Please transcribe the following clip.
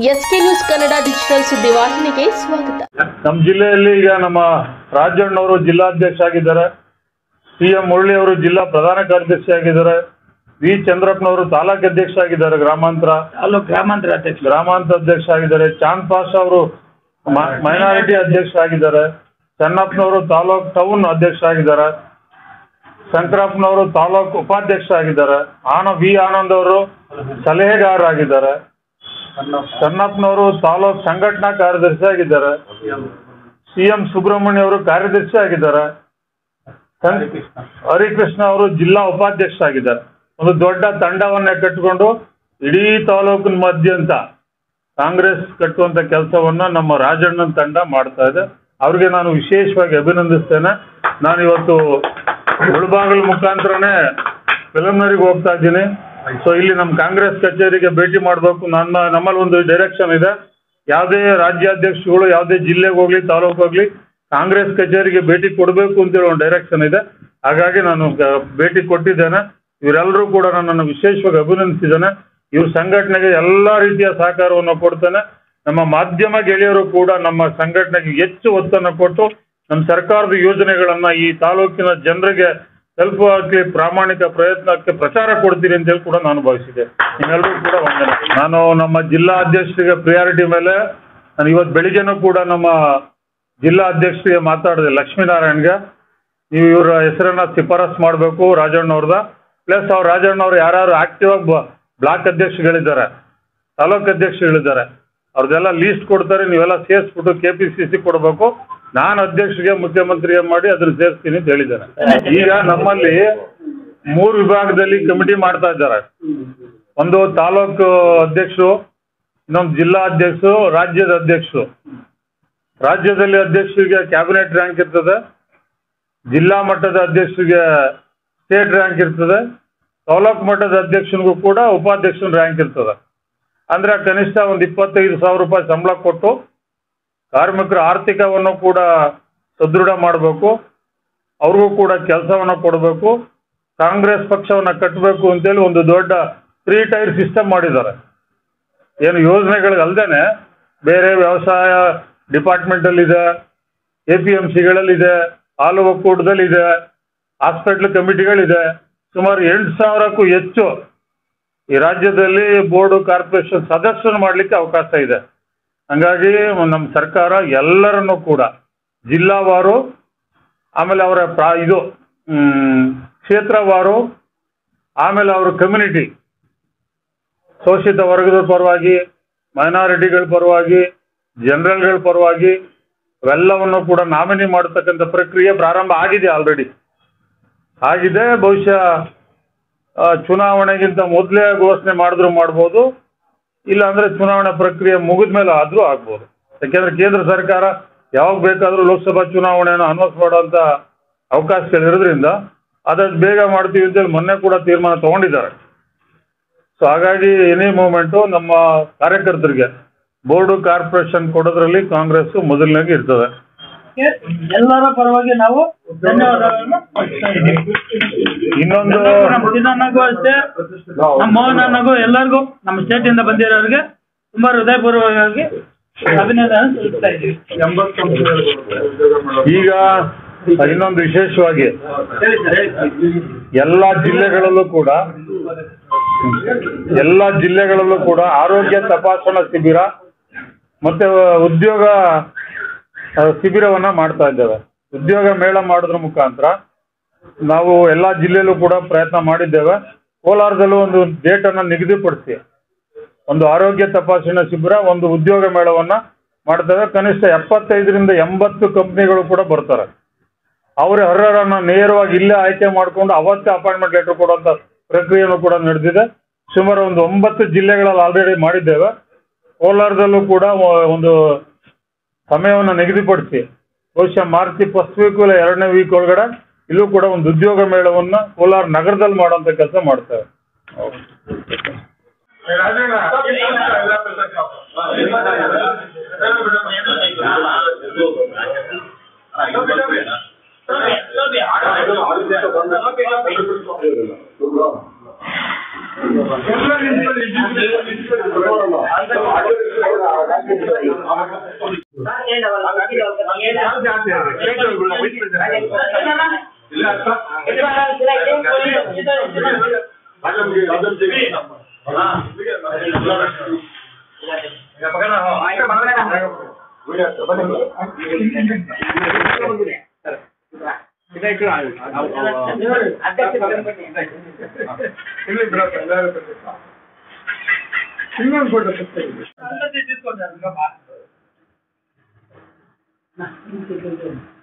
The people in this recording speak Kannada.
ಎಸ್ಕೆ ನ್ಯೂಸ್ ಕನ್ನಡ ಡಿಜಿಟಲ್ ಸುದ್ದಿವಾಹಿನಿಗೆ ಸ್ವಾಗತ ನಮ್ಮ ಜಿಲ್ಲೆಯಲ್ಲಿ ಈಗ ನಮ್ಮ ರಾಜಣ್ಣವರು ಜಿಲ್ಲಾಧ್ಯಕ್ಷ ಆಗಿದ್ದಾರೆ ಸಿ ಎಂ ಮುರಳಿ ಅವರು ಜಿಲ್ಲಾ ಪ್ರಧಾನ ಕಾರ್ಯದರ್ಶಿ ಆಗಿದ್ದಾರೆ ವಿ ಚಂದ್ರಪ್ಪನವರು ತಾಲೂಕು ಅಧ್ಯಕ್ಷ ಆಗಿದ್ದಾರೆ ಗ್ರಾಮಾಂತರ ತಾಲೂಕು ಗ್ರಾಮಾಂತರ ಅಧ್ಯಕ್ಷ ಗ್ರಾಮಾಂತರ ಅಧ್ಯಕ್ಷ ಆಗಿದ್ದಾರೆ ಚಾಂದ್ ಪಾಷಾ ಅವರು ಮೈನಾರಿಟಿ ಅಧ್ಯಕ್ಷ ಆಗಿದ್ದಾರೆ ಚೆನ್ನಪ್ಪನವರು ತಾಲೂಕ್ ಟೌನ್ ಅಧ್ಯಕ್ಷ ಆಗಿದ್ದಾರೆ ಶಂಕರಪ್ಪನವರು ತಾಲೂಕು ಉಪಾಧ್ಯಕ್ಷ ಆಗಿದ್ದಾರೆ ಆನ ವಿ ಆನಂದ್ ಅವರು ಸಲಹೆಗಾರರಾಗಿದ್ದಾರೆ ಚೆನ್ನಪ್ಪನವರು ತಾಲೂಕ್ ಸಂಘಟನಾ ಕಾರ್ಯದರ್ಶಿ ಆಗಿದ್ದಾರೆ ಸಿ ಎಂ ಸುಬ್ರಹ್ಮಣ್ಯ ಅವರು ಕಾರ್ಯದರ್ಶಿ ಆಗಿದ್ದಾರೆ ಸಂ- ಹರಿಕೃಷ್ಣ ಅವರು ಜಿಲ್ಲಾ ಉಪಾಧ್ಯಕ್ಷ ಆಗಿದ್ದಾರೆ ಒಂದು ದೊಡ್ಡ ತಂಡವನ್ನೇ ಕಟ್ಟಿಕೊಂಡು ಇಡೀ ತಾಲೂಕಿನ ಮಧ್ಯಂತ ಕಾಂಗ್ರೆಸ್ ಕಟ್ಟುವಂತ ಕೆಲಸವನ್ನ ನಮ್ಮ ರಾಜಣ್ಣನ ತಂಡ ಮಾಡ್ತಾ ಇದೆ ಅವ್ರಿಗೆ ನಾನು ವಿಶೇಷವಾಗಿ ಅಭಿನಂದಿಸ್ತೇನೆ ನಾನು ಇವತ್ತು ಮುಳಬಾಗಲ ಮುಖಾಂತರನೇ ಪ್ರಿಲಿಮಿನರಿಗೆ ಹೋಗ್ತಾ ಇದ್ದೀನಿ ಸೊ ಇಲ್ಲಿ ನಮ್ಮ ಕಾಂಗ್ರೆಸ್ ಕಚೇರಿಗೆ ಭೇಟಿ ಮಾಡಬೇಕು ನನ್ನ ನಮ್ಮಲ್ಲಿ ಒಂದು ಡೈರೆಕ್ಷನ್ ಇದೆ ಯಾವುದೇ ರಾಜ್ಯಾಧ್ಯಕ್ಷಗಳು ಯಾವುದೇ ಜಿಲ್ಲೆಗೆ ಹೋಗ್ಲಿ ತಾಲೂಕು ಹೋಗ್ಲಿ ಕಾಂಗ್ರೆಸ್ ಕಚೇರಿಗೆ ಭೇಟಿ ಕೊಡಬೇಕು ಅಂತೇಳಿ ಒಂದು ಡೈರೆಕ್ಷನ್ ಇದೆ ಹಾಗಾಗಿ ನಾನು ಗ- ಭೇಟಿ ಕೊಟ್ಟಿದ್ದೇನೆ ಇವರೆಲ್ಲರೂ ಕೂಡ ನನ್ನನ್ನು ವಿಶೇಷವಾಗಿ ಅಭಿನಂದಿಸಿದ್ದೇನೆ ಇವ್ರ ಸಂಘಟನೆಗೆ ಎಲ್ಲ ರೀತಿಯ ಸಹಕಾರವನ್ನು ಕೊಡ್ತೇನೆ ನಮ್ಮ ಮಾಧ್ಯಮ ಗೆಳೆಯರು ಕೂಡ ನಮ್ಮ ಸಂಘಟನೆಗೆ ಹೆಚ್ಚು ಒತ್ತನ್ನು ಕೊಟ್ಟು ನಮ್ಮ ಸರ್ಕಾರದ ಯೋಜನೆಗಳನ್ನ ಈ ತಾಲೂಕಿನ ಜನರಿಗೆ ತಲುಪುವಕ್ಕೆ ಪ್ರಾಮಾಣಿಕ ಪ್ರಯತ್ನಕ್ಕೆ ಪ್ರಚಾರ ಕೊಡ್ತೀನಿ ಅಂತೇಳಿ ಕೂಡ ನಾನು ಭಾವಿಸಿದೆ ನಿಮ್ಮೆಲ್ಲರೂ ಕೂಡ ವಂದನೆ ನಾನು ನಮ್ಮ ಜಿಲ್ಲಾ ಅಧ್ಯಕ್ಷರಿಗೆ ಪ್ರಿಯಾರಿಟಿ ಮೇಲೆ ನಾನು ಇವತ್ತು ಬೆಳಿಗ್ಗೆನೂ ಕೂಡ ನಮ್ಮ ಜಿಲ್ಲಾ ಅಧ್ಯಕ್ಷರಿಗೆ ಮಾತಾಡಿದೆ ಲಕ್ಷ್ಮೀನಾರಾಯಣ್ಗೆ ನೀವು ಇವರ ಹೆಸರನ್ನ ಶಿಫಾರಸ್ ಮಾಡಬೇಕು ರಾಜಣ್ಣವ್ರದ ಪ್ಲಸ್ ಅವ್ರು ರಾಜಣ್ಣವ್ರು ಯಾರ್ಯಾರು ಆಕ್ಟಿವ್ ಆಗಿ ಬ್ಲಾಕ್ ಅಧ್ಯಕ್ಷಗಳಿದ್ದಾರೆ ತಾಲೂಕು ಅಧ್ಯಕ್ಷಗಳಿದ್ದಾರೆ ಅವ್ರದ್ದೆಲ್ಲ ಲೀಸ್ಟ್ ಕೊಡ್ತಾರೆ ನೀವೆಲ್ಲ ಸೇರಿಸ್ಬಿಟ್ಟು ಕೆ ಪಿ ಸಿ ಸಿ ಕೊಡಬೇಕು ನಾನು ಅಧ್ಯಕ್ಷರಿಗೆ ಮುಖ್ಯಮಂತ್ರಿಗೆ ಮಾಡಿ ಅದನ್ನ ಸೇರಿಸ್ತೀನಿ ಅಂತ ಹೇಳಿದ್ದಾರೆ ಈಗ ನಮ್ಮಲ್ಲಿ ಮೂರು ವಿಭಾಗದಲ್ಲಿ ಕಮಿಟಿ ಮಾಡ್ತಾ ಇದ್ದಾರೆ ಒಂದು ತಾಲೂಕು ಅಧ್ಯಕ್ಷರು ಇನ್ನೊಂದು ಜಿಲ್ಲಾ ಅಧ್ಯಕ್ಷರು ರಾಜ್ಯದ ಅಧ್ಯಕ್ಷರು ರಾಜ್ಯದಲ್ಲಿ ಅಧ್ಯಕ್ಷರಿಗೆ ಕ್ಯಾಬಿನೆಟ್ ರ್ಯಾಂಕ್ ಇರ್ತದೆ ಜಿಲ್ಲಾ ಮಟ್ಟದ ಅಧ್ಯಕ್ಷರಿಗೆ ಸ್ಟೇಟ್ ರ್ಯಾಂಕ್ ಇರ್ತದೆ ತಾಲೂಕು ಮಟ್ಟದ ಅಧ್ಯಕ್ಷನಿಗೂ ಕೂಡ ಉಪಾಧ್ಯಕ್ಷನ ರ್ಯಾಂಕ್ ಇರ್ತದೆ ಅಂದ್ರೆ ಕನಿಷ್ಠ ಒಂದು ಇಪ್ಪತ್ತೈದು ಸಾವಿರ ರೂಪಾಯಿ ಸಂಬಳ ಕೊಟ್ಟು ಕಾರ್ಮಿಕರ ಆರ್ಥಿಕವನ್ನು ಕೂಡ ಸದೃಢ ಮಾಡಬೇಕು ಅವ್ರಿಗೂ ಕೂಡ ಕೆಲಸವನ್ನು ಕೊಡಬೇಕು ಕಾಂಗ್ರೆಸ್ ಪಕ್ಷವನ್ನು ಕಟ್ಟಬೇಕು ಅಂತೇಳಿ ಒಂದು ದೊಡ್ಡ ತ್ರೀ ಟೈರ್ ಸಿಸ್ಟಮ್ ಮಾಡಿದ್ದಾರೆ ಏನು ಯೋಜನೆಗಳಿಗೆ ಅಲ್ದೇನೆ ಬೇರೆ ವ್ಯವಸಾಯ ಡಿಪಾರ್ಟ್ಮೆಂಟಲ್ಲಿದೆ ಎ ಪಿ ಎಂ ಸಿಗಳಲ್ಲಿದೆ ಹಾಲು ಒಕ್ಕೂಟದಲ್ಲಿದೆ ಹಾಸ್ಪಿಟ್ಲ್ ಕಮಿಟಿಗಳಿದೆ ಸುಮಾರು ಎಂಟು ಸಾವಿರಕ್ಕೂ ಹೆಚ್ಚು ಈ ರಾಜ್ಯದಲ್ಲಿ ಬೋರ್ಡು ಕಾರ್ಪೊರೇಷನ್ ಸದಸ್ಯರು ಮಾಡಲಿಕ್ಕೆ ಅವಕಾಶ ಇದೆ ಹಂಗಾಗಿ ನಮ್ಮ ಸರ್ಕಾರ ಎಲ್ಲರನ್ನೂ ಕೂಡ ಜಿಲ್ಲಾವಾರು ಆಮೇಲೆ ಅವರ ಪ್ರಾ ಇದು ಮ್, ಕ್ಷೇತ್ರವಾರು ಆಮೇಲೆ ಅವರ ಕಮ್ಯುನಿಟಿ ಶೋಷಿತ ವರ್ಗದ ಪರವಾಗಿ ಮೈನಾರಿಟಿಗಳ ಪರವಾಗಿ ಜನರಲ್ಗಳ ಪರವಾಗಿ ಅವೆಲ್ಲವನ್ನು ಕೂಡ ನಾಮಿನಿ ಮಾಡತಕ್ಕಂಥ ಪ್ರಕ್ರಿಯೆ ಪ್ರಾರಂಭ ಆಗಿದೆ ಆಲ್ರೆಡಿ ಆಗಿದೆ ಬಹುಶಃ ಆ, ಚುನಾವಣೆಗಿಂತ ಮೊದಲೇ ಘೋಷಣೆ ಮಾಡಿದ್ರು ಮಾಡ್ಬೋದು ಇಲ್ಲ ಅಂದ್ರೆ ಚುನಾವಣೆ ಪ್ರಕ್ರಿಯೆ ಮುಗಿದ ಮೇಲೆ ಆದ್ರೂ ಆಗ್ಬೋದು ಯಾಕೆಂದ್ರೆ ಕೇಂದ್ರ ಸರ್ಕಾರ ಯಾವಾಗ ಬೇಕಾದ್ರೂ ಲೋಕಸಭಾ ಚುನಾವಣೆಯನ್ನು ಅನೌನ್ಸ್ ಮಾಡುವಂತ ಅವಕಾಶಗಳಿರೋದ್ರಿಂದ ಅದಷ್ಟು ಬೇಗ ಮಾಡ್ತೀವಿ ಅಂತೇಳಿ ಮೊನ್ನೆ ಕೂಡ ತೀರ್ಮಾನ ತಗೊಂಡಿದ್ದಾರೆ ಸೊ ಹಾಗಾಗಿ ಎನಿ ಮೂಮೆಂಟು ನಮ್ಮ ಕಾರ್ಯಕರ್ತರಿಗೆ ಬೋರ್ಡು ಕಾರ್ಪೊರೇಷನ್ ಕೊಡೋದ್ರಲ್ಲಿ ಕಾಂಗ್ರೆಸ್ ಮೊದಲನೇಗೆ ಇರ್ತದೆ ಎಲ್ಲರ ಪರವಾಗಿ ನಾವು ಧನ್ಯವಾದಗಳನ್ನು ಅರ್ಪಿಸ್ತಾ ಇದ್ದೀವಿ. ಇನ್ನೊಂದು ಎಲ್ಲರಿಗೂ ನಮ್ಮ ಚಿನ್ನಣ್ಣಗೂ ಅಷ್ಟೇ ನಮ್ಮ ಮೋಹನ್ ಅಣ್ಣಗೂ ಎಲ್ಲರಿಗೂ ನಮ್ಮ ಸ್ಟೇಟ್ ಇಂದ ಬಂದಿರೋರಿಗೆ ತುಂಬಾ ಹೃದಯಪೂರ್ವಕವಾಗಿ ಅಭಿನಂದನೆ ಸಲ್ಲಿಸ್ತಾ ಇದ್ದೀವಿ ಈಗ ಇನ್ನೊಂದು ವಿಶೇಷವಾಗಿ ಹೇಳಿ ಸರ್ ಹೇಳಿ ಸರ್. ಎಲ್ಲ ಜಿಲ್ಲೆಗಳಲ್ಲೂ ಕೂಡ ಎಲ್ಲ ಜಿಲ್ಲೆಗಳಲ್ಲೂ ಕೂಡ ಆರೋಗ್ಯ ತಪಾಸಣಾ ಶಿಬಿರ ಮತ್ತೆ ಉದ್ಯೋಗ ಆ, ಶಿಬಿರವನ್ನ ಮಾಡ್ತಾ ಇದ್ದೇವೆ ಉದ್ಯೋಗ ಮೇಳ ಮಾಡೋದ್ರ ಮುಖಾಂತರ ನಾವು ಎಲ್ಲ ಜಿಲ್ಲೆಯಲ್ಲೂ ಕೂಡ ಪ್ರಯತ್ನ ಮಾಡಿದ್ದೇವೆ ಕೋಲಾರದಲ್ಲೂ ಒಂದು ಡೇಟ್ ಅನ್ನ ನಿಗದಿಪಡಿಸಿ ಒಂದು ಆರೋಗ್ಯ ತಪಾಸಣಾ ಶಿಬಿರ ಒಂದು ಉದ್ಯೋಗ ಮೇಳವನ್ನ ಮಾಡ್ತೇವೆ ಕನಿಷ್ಠ ಎಪ್ಪತ್ತೈದರಿಂದ ಎಂಬತ್ತು ಕಂಪ್ನಿಗಳು ಕೂಡ ಬರ್ತಾರೆ ಅವರ ಅರ್ಹರನ್ನ ನೇರವಾಗಿ ಇಲ್ಲೇ ಆಯ್ಕೆ ಮಾಡಿಕೊಂಡು ಅವತ್ತೇ ಅಪಾಯಿಂಟ್ಮೆಂಟ್ ಲೆಟರ್ ಕೊಡುವಂತ ಪ್ರಕ್ರಿಯೆನೂ ಕೂಡ ನಡೆದಿದೆ ಸುಮಾರು ಒಂದು ಒಂಬತ್ತು ಜಿಲ್ಲೆಗಳಲ್ಲಿ ಆಲ್ರೆಡಿ ಮಾಡಿದ್ದೇವೆ ಕೋಲಾರದಲ್ಲೂ ಕೂಡ ಒ- ಒಂದು ಸಮಯವನ್ನು ನಿಗದಿಪಡಿಸಿ ಬಹುಶಃ ಮಾರ್ಚ್ ಫಸ್ಟ್ ವೀಕ್ ಇಲ್ಲ ಎರಡನೇ ವೀಕ್ ಒಳಗಡೆ ಇಲ್ಲೂ ಕೂಡ ಒಂದು ಉದ್ಯೋಗ ಮೇಳವನ್ನ ಕೋಲಾರ ನಗರದಲ್ಲಿ ಮಾಡುವಂತ ಕೆಲಸ ಮಾಡ್ತೇವೆ ಎಲ್ಲ ಇನ್ನೊಂದು ಫೋಟೋ తీసుకుంటారు